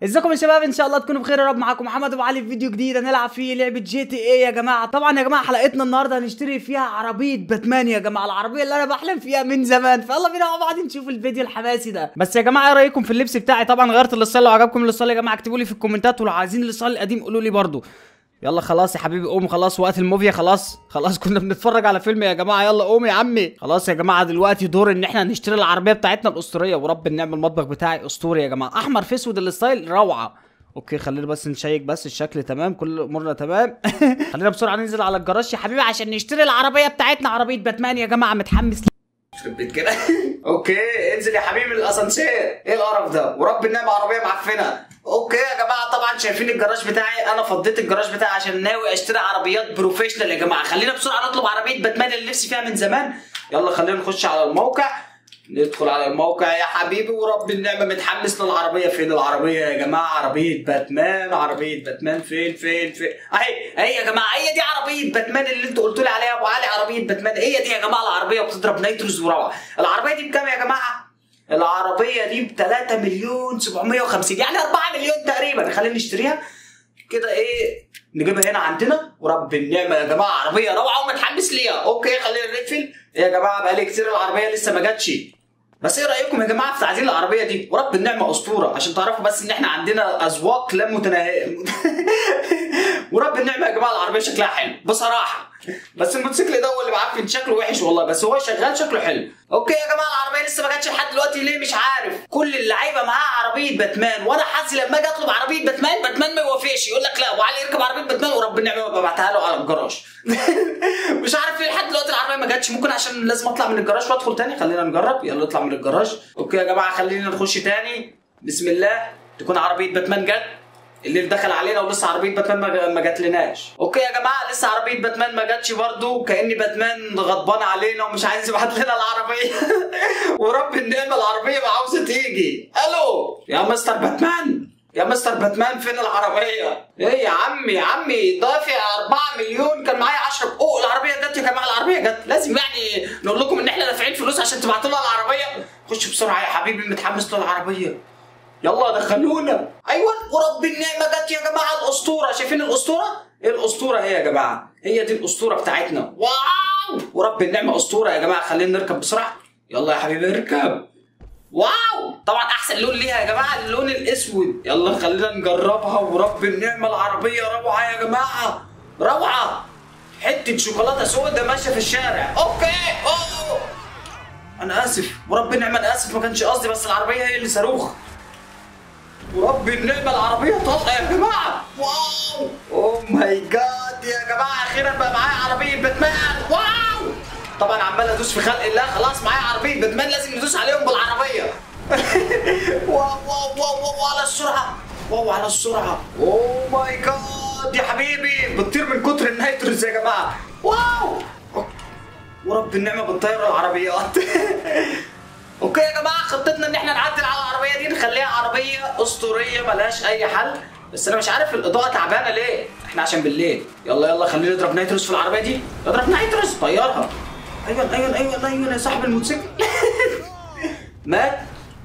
ازيكم يا شباب ان شاء الله تكونوا بخير يا رب معاكم محمد ابو علي في فيديو جديد هنلعب فيه لعبه جي تي ايه يا جماعه طبعا يا جماعه حلقتنا النهارده هنشتري فيها عربيه باتمان يا جماعه العربيه اللي انا بحلم فيها من زمان فيلا بينا مع بعض نشوف الفيديو الحماسي ده بس يا جماعه ايه رايكم في اللبس بتاعي طبعا غيرت الستايل لو عجبكم الستايل يا جماعه اكتبوا لي في الكومنتات ولو عايزين الستايل القديم قولوا لي برضو يلا خلاص يا حبيبي قوم خلاص وقت الموفيا خلاص خلاص كنا بنتفرج على فيلم يا جماعه يلا قوم يا عمي خلاص يا جماعه دلوقتي دور ان احنا نشتري العربيه بتاعتنا الاسطوريه ورب النعم المطبخ بتاعي اسطوري يا جماعه احمر في اسود الستايل روعه اوكي خلينا بس نشيك بس الشكل تمام كل امورنا تمام خلينا بسرعه ننزل على الجراج يا حبيبي عشان نشتري العربيه بتاعتنا عربيه باتمان يا جماعه متحمس يخرب بيت كده اوكي انزل يا حبيبي من الاسانسير ايه القرف ده ورب النعمه عربيه معفنه اوكي يا جماعه طبعا شايفين الجراج بتاعي انا فضيت الجراج بتاعي عشان ناوي اشتري عربيات بروفيشنال يا جماعه خلينا بسرعه نطلب عربيه باتمان اللي نفسي فيها من زمان يلا خلينا نخش على الموقع ندخل على الموقع يا حبيبي ورب النعمة متحمس للعربية فين العربية يا جماعة عربية باتمان عربية باتمان فين فين فين اهي اهي يا جماعة هي دي عربية باتمان اللي انتوا قلتوا لي عليها يا ابو علي عربية باتمان هي دي يا جماعة العربية بتضرب نيتروز وروعة العربية دي بكام يا جماعة؟ العربية دي ب 3 مليون 750 يعني 4 مليون تقريبا خلينا نشتريها كده ايه نجيبها هنا عندنا ورب النعمه يا جماعه عربيه روعه ومتحمس ليها اوكي خلينا نقفل يا جماعه بقالي كتير العربيه لسه ما جاتش بس ايه رايكم يا جماعه في تعديل العربيه دي ورب النعمه اسطوره عشان تعرفوا بس ان احنا عندنا اذواق لا متناهيه ورب النعمه يا جماعه العربيه شكلها حلو بصراحه بس الموتوسيكل ده هو اللي معفن شكله وحش والله بس هو شغال شكله حلو اوكي يا جماعه العربيه لسه ما جاتش لحد دلوقتي ليه مش عارف كل اللعيبه معاها عربيه باتمان وانا حاسس لما اجي اطلب عربيه باتمان باتمان ما يوافقش يقول لك لا ابو علي يركب عربيه باتمان ورب النعمه ببعتها له على الجراج مش عارف ليه لحد دلوقتي العربيه ما جاتش ممكن عشان لازم اطلع من الجراج وادخل تاني خلينا نجرب يلا نطلع من الجراج اوكي يا جماعه خلينا نخش تاني بسم الله تكون عربيه باتمان جت اللي دخل علينا ولسه عربيه باتمان ما- ما جاتلناش اوكي يا جماعه لسه عربيه باتمان ما جاتش برضو كان باتمان غضبان علينا ومش عايز يبعت لنا العربيه ورب النعمه العربيه ما عاوزه تيجي الو يا مستر باتمان يا مستر باتمان فين العربيه ايه يا عمي يا عمي دافع 4 مليون كان معايا 10 اوه العربيه جت يا جماعه العربيه جت لازم يعني نقول لكم ان احنا دافعين فلوس عشان تبعتوا لنا العربيه خش بسرعه يا حبيبي متحمس للعربيه يلا دخلونا ايوه ورب النعمه جت يا جماعه الاسطوره شايفين الاسطوره ايه الاسطوره هي يا جماعه هي دي الاسطوره بتاعتنا واو ورب النعمه اسطوره يا جماعه خلينا نركب بسرعه يلا يا حبيبي اركب واو طبعا احسن لون ليها يا جماعه اللون الاسود يلا خلينا نجربها ورب النعمه العربيه روعه يا جماعه روعه حته شوكولاته سوداء ماشيه في الشارع اوكي اوه انا اسف ورب النعمه انا اسف ما كانش قصدي بس العربيه هي اللي صاروخ ورب النعمة العربية طلقة يا جماعة واو اوه ماي جاد يا جماعة أخيرا بقى معايا عربية باتمان واو طبعا عمال أدوس في خلق الله خلاص معايا عربية باتمان لازم ندوس عليهم بالعربية واو واو واو واو على السرعة واو على السرعة اوه ماي جاد يا حبيبي بتطير من كتر النيتروز يا جماعة واو ورب النعمة بتطير العربيات اوكي يا جماعه خطتنا ان احنا نعدل على العربيه دي نخليها عربيه اسطوريه ملهاش اي حل بس انا مش عارف الاضاءه تعبانه ليه احنا عشان بالليل يلا يلا خلينا نضرب نيتروس في العربيه دي اضرب نيتروس طيرها ايوه ايوه ايوه ايوه يا صاحب الموتوسيكل مات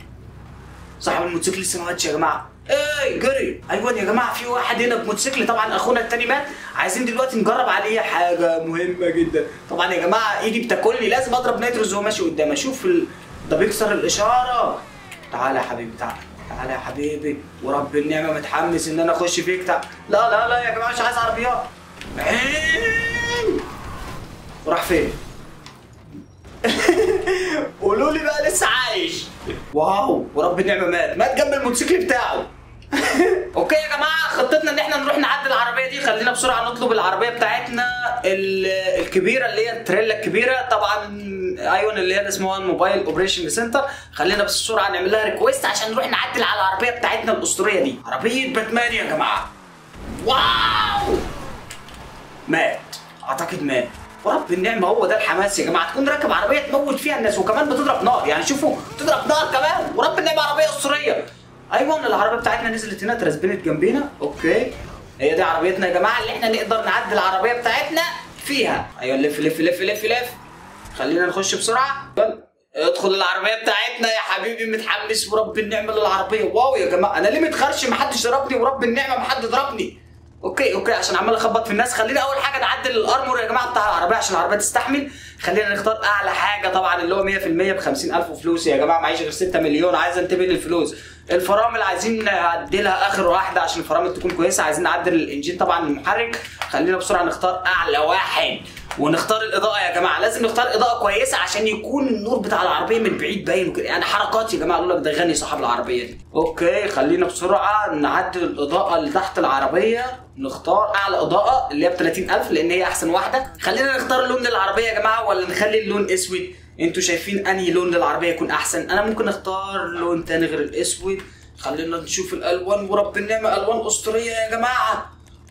صاحب الموتوسيكل لسه ما ماتش يا جماعه ايه جري ايوه يا جماعه في واحد هنا بموتوسيكل طبعا اخونا التاني مات عايزين دلوقتي نجرب عليه حاجه مهمه جدا طبعا يا جماعه ايدي بتاكلني لازم اضرب نيتروز وهو ماشي قدامي اشوف ال... ده بيكسر الاشاره تعالى يا حبيبي تعالى تعالى يا حبيبي ورب النعمه متحمس ان انا اخش فيك تعال لا لا لا يا جماعه مش عايز عربيات عين. راح فين قولوا لي بقى لسه عايش واو ورب النعمه مات مات جنب الموتوسيكل بتاعه اوكي يا جماعه خطتنا ان احنا نروح نعدل العربيه دي خلينا بسرعه نطلب العربيه بتاعتنا ال- الكبيره اللي هي التريلا الكبيره طبعا ايون اللي هي اسمها موبايل اوبريشن سنتر خلينا بس بسرعه نعمل لها ريكويست عشان نروح نعدل على العربيه بتاعتنا الاسطوريه دي عربيه باتمان يا جماعه واو مات اعتقد مات ورب النعمة هو ده الحماس يا جماعة تكون راكب عربية تموت فيها الناس وكمان بتضرب نار يعني شوفوا تضرب نار كمان ورب النعمة عربية أسطورية أيوة العربية بتاعتنا نزلت هنا اترسبنت جنبينا أوكي هي دي عربيتنا يا جماعة اللي احنا نقدر نعدل العربية بتاعتنا فيها أيوة لف لف لف لف لف خلينا نخش بسرعة ادخل العربيه بتاعتنا يا حبيبي متحمس ورب النعمه للعربيه واو يا جماعه انا ليه متخرش محدش ضربني ورب النعمه محد ضربني اوكي اوكي عشان عمال اخبط في الناس خلينا اول حاجه نعدل الارمور يا جماعه بتاع العربيه عشان العربيه تستحمل خلينا نختار اعلى حاجه طبعا اللي هو 100% ب 50000 فلوس يا جماعه معيش غير 6 مليون عايز انتبه للفلوس الفرامل عايزين نعدلها اخر واحده عشان الفرامل تكون كويسه عايزين نعدل الانجين طبعا المحرك خلينا بسرعه نختار اعلى واحد ونختار الاضاءه يا جماعه لازم نختار اضاءه كويسه عشان يكون النور بتاع العربيه من بعيد باين وكده يعني حركات يا جماعه يقول لك ده غني صاحب العربيه دي اوكي خلينا بسرعه نعدل الاضاءه اللي تحت العربيه نختار اعلى اضاءه اللي هي ب 30000 لان هي احسن واحده خلينا نختار لون للعربيه يا جماعه ولا نخلي اللون اسود انتوا شايفين انهي لون للعربيه يكون احسن انا ممكن اختار لون تاني غير الاسود خلينا نشوف الالوان ورب النعمه الوان اسطوريه يا جماعه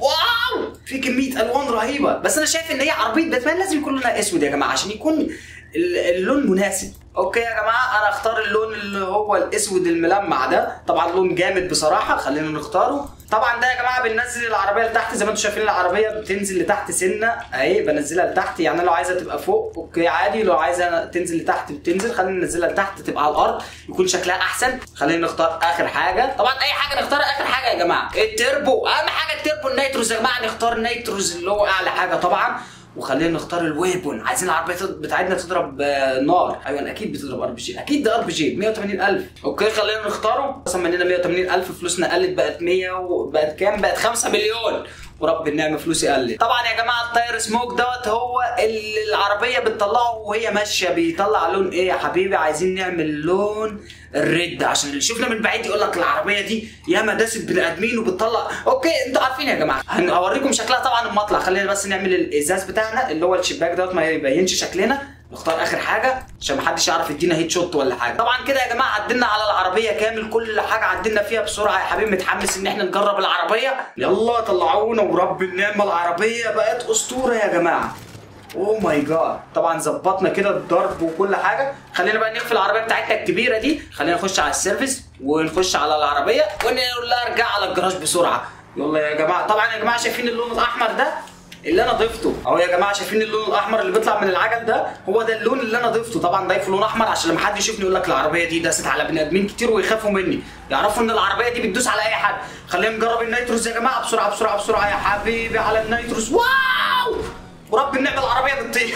واو في كميه الوان رهيبه بس انا شايف ان هي عربيه باتمان لازم يكون لونها اسود يا جماعه عشان يكون ال- اللون مناسب اوكي يا جماعه انا اختار اللون اللي هو الاسود الملمع ده طبعا لون جامد بصراحه خلينا نختاره طبعا ده يا جماعه بننزل العربيه لتحت زي ما انتم شايفين العربيه بتنزل لتحت سنه اهي بنزلها لتحت يعني لو عايزه تبقى فوق اوكي عادي لو عايزه تنزل لتحت بتنزل خلينا ننزلها لتحت تبقى على الارض يكون شكلها احسن خلينا نختار اخر حاجه طبعا اي حاجه نختار اخر حاجه يا جماعه التربو اهم حاجه التربو النيتروز يا جماعه نختار النيتروز اللي هو اعلى حاجه طبعا وخلينا نختار الويبون عايزين العربيه تض- بتاعتنا تضرب آه، نار ايوه اكيد بتضرب ار بي جي اكيد ده ار بي جي 180000 اوكي خلينا نختاره قسم مننا 180000 فلوسنا قلت بقت 100 وبقت كام بقت 5 مليون ورب النعمه فلوسي قلت طبعا يا جماعه التاير سموك دوت هو اللي العربيه بتطلعه وهي ماشيه بيطلع لون ايه يا حبيبي عايزين نعمل لون الريد عشان اللي شفنا من بعيد يقول لك العربيه دي ياما داست بني ادمين وبتطلع اوكي انتوا عارفين يا جماعه هن- هوريكم شكلها طبعا لما اطلع خلينا بس نعمل الازاز بتاعنا اللي هو الشباك دوت ما يبينش شكلنا نختار اخر حاجه عشان محدش يعرف يدينا هيت شوت ولا حاجه طبعا كده يا جماعه عدلنا على العربيه كامل كل حاجه عدلنا فيها بسرعه يا حبيبي متحمس ان احنا نجرب العربيه يلا طلعونا ورب النعمه العربيه بقت اسطوره يا جماعه اوه ماي جاد طبعا ظبطنا كده الضرب وكل حاجه خلينا بقى نقفل العربيه بتاعتنا الكبيره دي خلينا نخش على السيرفيس ونخش على العربيه ونقول لها ارجع على الجراج بسرعه يلا يا جماعه طبعا يا جماعه شايفين اللون الاحمر ده اللي انا ضفته اهو يا جماعه شايفين اللون الاحمر اللي بيطلع من العجل ده هو ده اللون اللي انا ضفته طبعا ضايفه لون احمر عشان لما حد يشوفني يقول لك العربيه دي داست على بني ادمين كتير ويخافوا مني يعرفوا ان العربيه دي بتدوس على اي حد خلينا نجرب النيتروس يا جماعه بسرعه بسرعه بسرعه يا حبيبي على النيتروس واو ورب النعمة العربية بتطير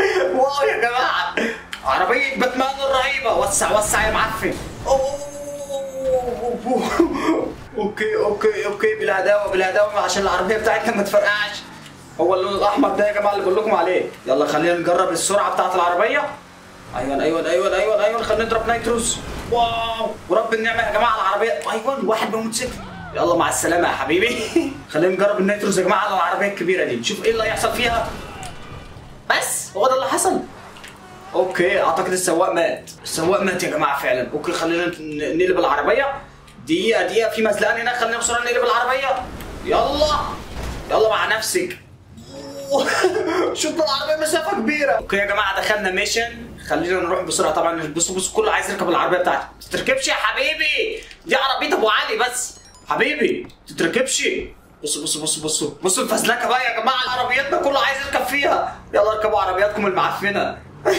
واو يا جماعة عربية باتمان الرهيبة وسع وسع يا معفن أوه. اوكي اوكي اوكي بالهداوة بالهداوة عشان العربية بتاعتنا ما تفرقعش هو اللون الاحمر ده يا جماعة اللي بقول لكم عليه يلا خلينا نجرب السرعة بتاعت العربية ايوه ايوه ايوه ايوه ايوه خلينا نضرب نيتروس واو ورب النعمة يا جماعة العربية ايوه واحد بموتوسيكل يلا مع السلامة يا حبيبي خلينا نجرب النيتروس يا جماعة على العربية الكبيرة دي نشوف ايه اللي هيحصل فيها بس هو ده اللي حصل اوكي اعتقد السواق مات السواق مات يا جماعه فعلا اوكي خلينا ن- نقلب العربيه دقيقه دقيقه في مزلقان هناك خلينا بسرعه نقلب العربيه يلا يلا مع نفسك شوف العربيه مسافه كبيره اوكي يا جماعه دخلنا ميشن خلينا نروح بسرعه طبعا بصوا بصوا كله عايز يركب العربيه بتاعتي ما تتركبش يا حبيبي دي عربيه ابو علي بس حبيبي ما تتركبش بصوا بصوا بصوا بصوا بصوا الفزلكه بقى يا جماعه عربياتنا كله عايز يركب فيها يلا اركبوا عربياتكم المعفنه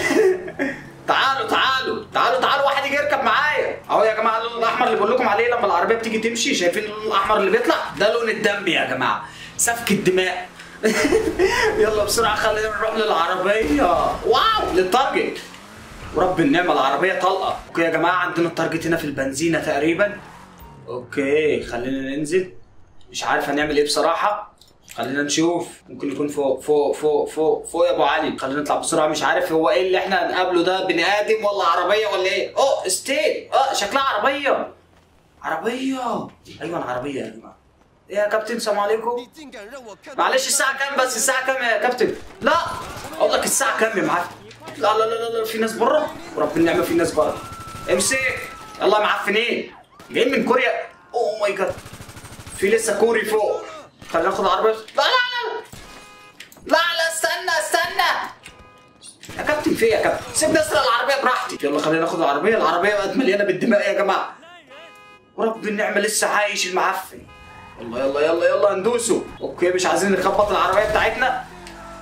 تعالوا تعالوا تعالوا تعالوا واحد يجي يركب معايا اهو يا جماعه اللون الاحمر اللي بقول لكم عليه لما العربيه بتيجي تمشي شايفين اللون الاحمر اللي بيطلع ده لون الدم يا جماعه سفك الدماء يلا بسرعه خلينا نروح للعربيه واو للتارجت ورب النعمه العربيه طلقه اوكي يا جماعه عندنا التارجت هنا في البنزينه تقريبا اوكي خلينا ننزل مش عارف هنعمل ايه بصراحه خلينا نشوف ممكن يكون فوق فوق فوق فوق فوق يا ابو علي خلينا نطلع بسرعه مش عارف هو ايه اللي احنا هنقابله ده بني ادم ولا عربيه ولا ايه اوه ستيل اه شكلها عربيه عربيه ايوه عربيه يا جماعه ايه يا كابتن السلام عليكم 你竟敢让我看到 معلش الساعة كام بس الساعة كام يا كابتن؟ لا أقول لك الساعة كام يا معفن؟ لا لا لا لا في ناس بره ورب النعمة في ناس بره امسك يلا يا معفنين جايين من كوريا اوه ماي جاد في لسه كوري فوق خلينا ناخد عربية لا لا لا لا لا استنى استنى يا كابتن في إيه يا كابتن سيبني اسرق العربية براحتي يلا خلينا ناخد العربية العربية بقت مليانة بالدماء يا جماعة ورب النعمة لسه عايش المعفن يلا يلا يلا يلا ندوسه اوكي مش عايزين نخبط العربيه بتاعتنا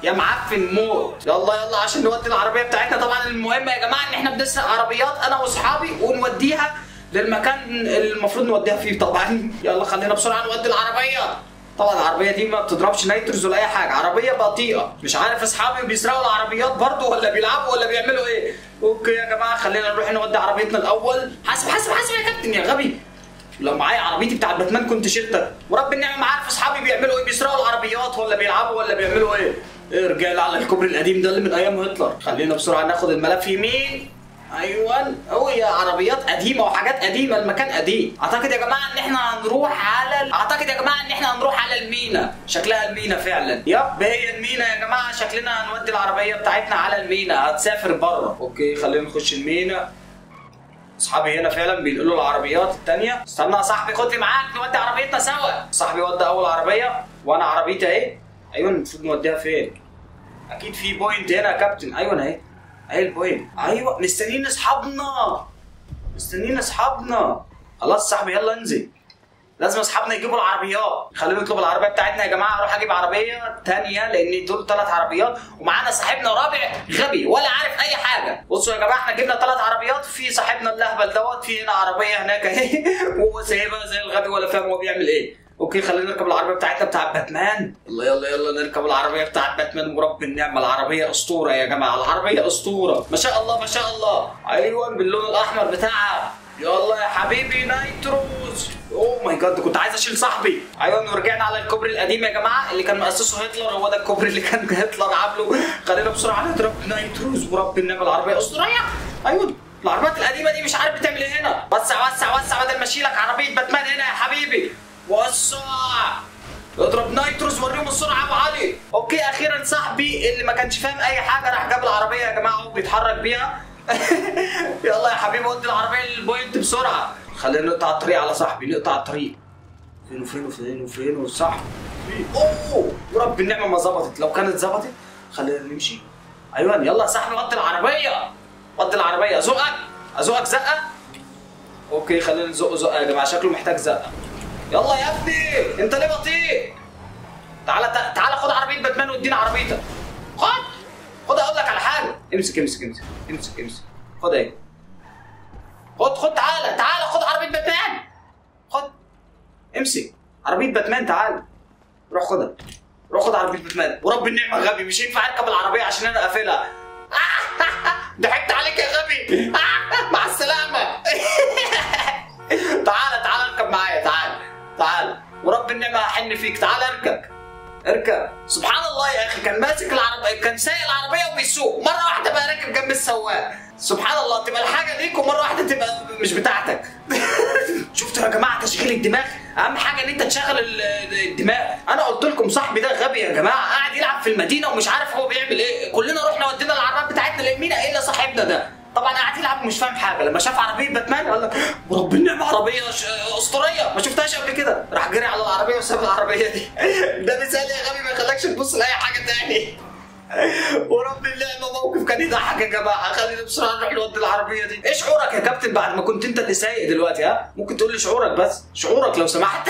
يا معفن موت يلا يلا عشان نودي العربيه بتاعتنا طبعا المهم يا جماعه ان احنا بنسرق عربيات انا واصحابي ونوديها للمكان اللي المفروض نوديها فيه طبعا يلا خلينا بسرعه نودي العربيه طبعا العربيه دي ما بتضربش نيتروز ولا اي حاجه عربيه بطيئه مش عارف اصحابي بيسرقوا العربيات برضه ولا بيلعبوا ولا بيعملوا ايه اوكي يا جماعه خلينا نروح نودي عربيتنا الاول حاسب حاسب حاسب يا كابتن يا غبي لو معايا عربيتي بتاعت باتمان كنت شلتك ورب النعمه ما عارف اصحابي بيعملوا ايه بيسرقوا العربيات ولا بيلعبوا ولا بيعملوا ايه ايه رجاله على الكوبري القديم ده اللي من ايام هتلر خلينا بسرعه ناخد الملف يمين ايوه هو يا عربيات قديمه وحاجات قديمه المكان قديم اعتقد يا جماعه ان احنا هنروح على ال... اعتقد يا جماعه ان احنا هنروح على المينا شكلها المينا فعلا يب هي المينا يا جماعه شكلنا هنودي العربيه بتاعتنا على المينا هتسافر بره اوكي خلينا نخش المينا اصحابي هنا فعلا بينقلوا العربيات التانية استنى يا صاحبي خد لي معاك نودي عربيتنا سوا صاحبي ودى اول عربيه وانا عربيتي اهي ايوه المفروض نوديها فين اكيد في بوينت هنا يا كابتن ايوه اهي اهي البوينت ايوه مستنيين اصحابنا مستنيين اصحابنا خلاص صاحبي يلا انزل لازم اصحابنا يجيبوا العربيات خلينا نطلب العربيه بتاعتنا يا جماعه اروح اجيب عربيه تانية لان دول ثلاث عربيات ومعانا صاحبنا رابع غبي ولا عارف اي حاجه بصوا يا جماعه احنا جبنا ثلاث عربيات في صاحبنا اللهبل دوت في هنا عربيه هناك اهي وهو سايبها زي الغبي ولا فاهم هو بيعمل ايه اوكي خلينا نركب العربيه بتاعتنا بتاع باتمان يلا يلا يلا نركب العربيه بتاعت باتمان ورب النعمه العربيه اسطوره يا جماعه العربيه اسطوره ما شاء الله ما شاء الله ايوه باللون الاحمر بتاعها يلا يا حبيبي نايتروز اوه ماي جاد كنت عايز اشيل صاحبي ايوه ورجعنا على الكوبري القديم يا جماعه اللي كان مؤسسه هتلر هو ده الكوبري اللي كان هتلر عامله خلينا بسرعه نضرب نايتروز ورب النعمه العربيه اسطوريه ايوه العربيات القديمه دي مش عارف بتعمل ايه هنا وسع وسع وسع بدل ما اشيلك عربيه باتمان هنا يا حبيبي وسع اضرب نايتروز وريهم السرعه يا ابو علي اوكي اخيرا صاحبي اللي ما كانش فاهم اي حاجه راح جاب العربيه يا جماعه اهو بيتحرك بيها يلا يا حبيبي ودي العربيه للبوينت بسرعه خلينا نقطع الطريق على صاحبي نقطع الطريق فين وفين وفين وفين وصح اوه ورب النعمه ما ظبطت لو كانت ظبطت خلينا نمشي ايوه يلا يا صاحبي وطي العربيه وطي العربيه ازقك ازقك زقه اوكي خلينا نزقه زقه يا جماعه شكله محتاج زقه يلا يا ابني انت ليه بطيء تعالى تعالى خد عربيه باتمان وادينا عربيتك خد خد اقول لك على حاجه امسك امسك امسك امسك امسك خد اهي خد خد تعالى تعالى خد عربيه باتمان خد امسك عربيه باتمان تعالى روح خدها روح خد عربيه باتمان ورب النعمه غبي مش ينفع اركب العربيه عشان انا قافلها ضحكت عليك يا غبي مع السلامه تعالى تعالى اركب معايا تعالى تعالى ورب النعمه هحن فيك تعالى اركب اركب سبحان الله يا اخي كان ماسك العربيه كان سايق العربيه وبيسوق مره واحده بقى راكب جنب السواق سبحان الله تبقى الحاجه ليك ومره واحده تبقى مش بتاعتك شفتوا يا جماعه تشغيل الدماغ اهم حاجه ان انت تشغل الدماغ انا قلت لكم صاحبي ده غبي يا جماعه قاعد يلعب في المدينه ومش عارف هو بيعمل ايه كلنا رحنا ودينا العربيات بتاعتنا لمينا الا صاحبنا ده طبعا قاعد يلعب ومش فاهم حاجه لما شاف عربيه باتمان قال لك ورب النعمه عربيه اسطوريه ما شفتهاش قبل كده راح جري على العربيه وساب العربيه دي ده مثال يا غبي ما يخليكش تبص لاي حاجه تاني ورب النعمه موقف كان يضحك يا جماعه خلينا بسرعه نروح نودي العربيه دي ايه شعورك يا كابتن بعد ما كنت انت اللي سايق دلوقتي ها ممكن تقول لي شعورك بس شعورك لو سمحت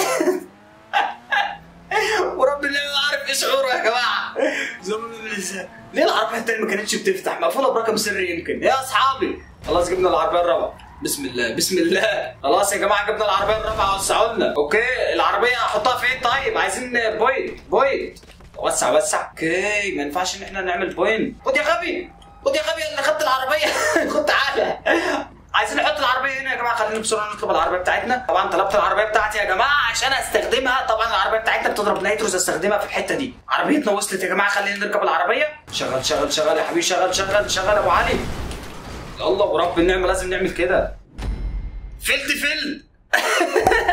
ورب النعمه عارف ايه شعوره يا جماعه ليه العربيه التانية ما كانتش بتفتح مقفوله برقم سري يمكن يا اصحابي خلاص جبنا العربيه الرابعه بسم الله بسم الله خلاص يا جماعه جبنا العربيه الرابعه وسعوا لنا اوكي العربيه احطها فين طيب عايزين بوينت بوينت وسع وسع اوكي ما ينفعش ان احنا نعمل بوينت خد يا غبي خد يا غبي اللي خدت العربيه خد تعالى عايزين نحط العربيه هنا يا جماعه خلينا بسرعه نطلب العربيه بتاعتنا طبعا طلبت العربيه بتاعتي يا جماعه عشان استخدمها طبعا العربيه بتاعتنا بتضرب نيتروز استخدمها في الحته دي عربيتنا وصلت يا جماعه خلينا نركب العربيه شغل شغل شغل يا حبيبي شغل شغل شغل ابو علي يلا ورب النعمه لازم نعمل كده فلت فل